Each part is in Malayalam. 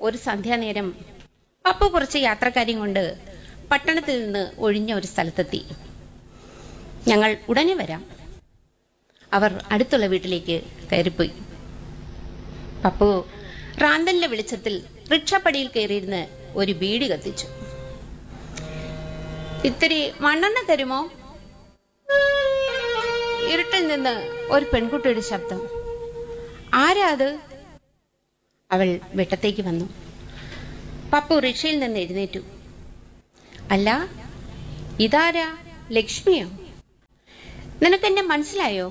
ഒരു സന്ധ്യാനേരം പപ്പു കുറച്ച് യാത്രക്കാരെയും കൊണ്ട് പട്ടണത്തിൽ നിന്ന് ഒഴിഞ്ഞ ഒരു സ്ഥലത്തെത്തി ഞങ്ങൾ ഉടനെ വരാം അവർ അടുത്തുള്ള വീട്ടിലേക്ക് കയറിപ്പോയി പപ്പു റാന്തലിന്റെ വെളിച്ചത്തിൽ റിക്ഷപ്പടിയിൽ കയറിയിരുന്ന് ഒരു ബീഡി കത്തിച്ചു ഇത്തിരി മണ്ണെണ്ണ തരുമോ ഇരുട്ടിൽ നിന്ന് ഒരു പെൺകുട്ടിയുടെ ശബ്ദം ആരാ അത് അവൾ വെട്ടത്തേക്ക് വന്നു പപ്പു റിക്ഷയിൽ നിന്ന് എഴുന്നേറ്റു അല്ല ഇതാരാ ലക്ഷ്മിയോ നിനക്കെന്നെ മനസ്സിലായോ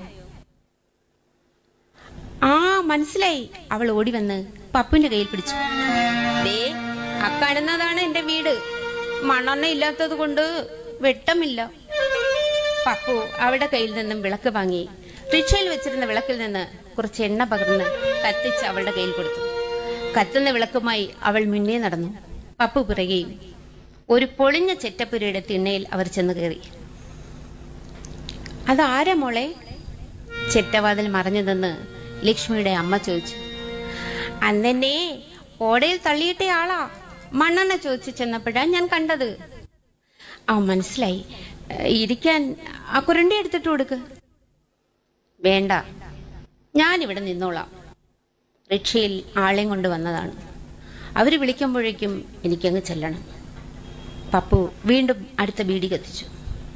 ആ മനസ്സിലായി അവൾ ഓടി വന്ന് പപ്പുവിന്റെ കയ്യിൽ പിടിച്ചു ദേ അക്കാണുന്നതാണ് എന്റെ വീട് മണ്ണെണ്ണ ഇല്ലാത്തത് കൊണ്ട് വെട്ടമില്ല പപ്പു അവളുടെ കയ്യിൽ നിന്നും വിളക്ക് വാങ്ങി റിക്ഷയിൽ വെച്ചിരുന്ന വിളക്കിൽ നിന്ന് കുറച്ച് എണ്ണ പകർന്ന് കത്തിച്ച് അവളുടെ കയ്യിൽ കൊടുത്തു കത്തുന്ന വിളക്കുമായി അവൾ മുന്നേ നടന്നു പപ്പു പിറകെയും ഒരു പൊളിഞ്ഞ ചെറ്റപ്പുരയുടെ തിണ്ണയിൽ അവർ ചെന്ന് കയറി അതാരാ മോളെ ചെറ്റവാതിൽ മറഞ്ഞു നിന്ന് ലക്ഷ്മിയുടെ അമ്മ ചോദിച്ചു അന്നെന്നെ ഓടയിൽ തള്ളിയിട്ട ആളാ മണ്ണെണ്ണ ചോദിച്ചു ചെന്നപ്പോഴാ ഞാൻ കണ്ടത് ആ മനസ്സിലായി ഏഹ്, ഇരിക്കാൻ ആ കുരണ്ടി എടുത്തിട്ട് കൊടുക്ക് വേണ്ട ഞാനിവിടെ നിന്നോളാം റിക്ഷയിൽ ആളെയും കൊണ്ട് വന്നതാണ് അവര് വിളിക്കുമ്പോഴേക്കും എനിക്കങ്ങ് ചെല്ലണം പപ്പു വീണ്ടും അടുത്ത ബീഡി കത്തിച്ചു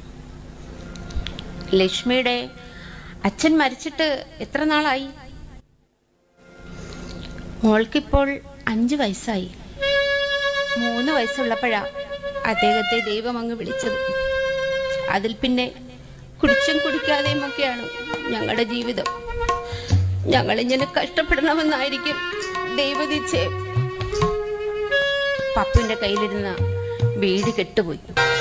ലക്ഷ്മിയുടെ അച്ഛൻ മരിച്ചിട്ട് എത്ര നാളായി മോൾക്കിപ്പോൾ അഞ്ചു വയസ്സായി മൂന്ന് വയസ്സുള്ളപ്പോഴാ അദ്ദേഹത്തെ ദൈവം അങ്ങ് വിളിച്ചത് അതിൽ പിന്നെ കുടിച്ചും കുടിക്കാതെയും ഒക്കെയാണ് ഞങ്ങളുടെ ജീവിതം ഞങ്ങളിങ്ങനെ കഷ്ടപ്പെടണമെന്നായിരിക്കും ദൈവനിശ്ചയം പപ്പുവിന്റെ കയ്യിലിരുന്ന ബീഡി കെട്ടുപോയി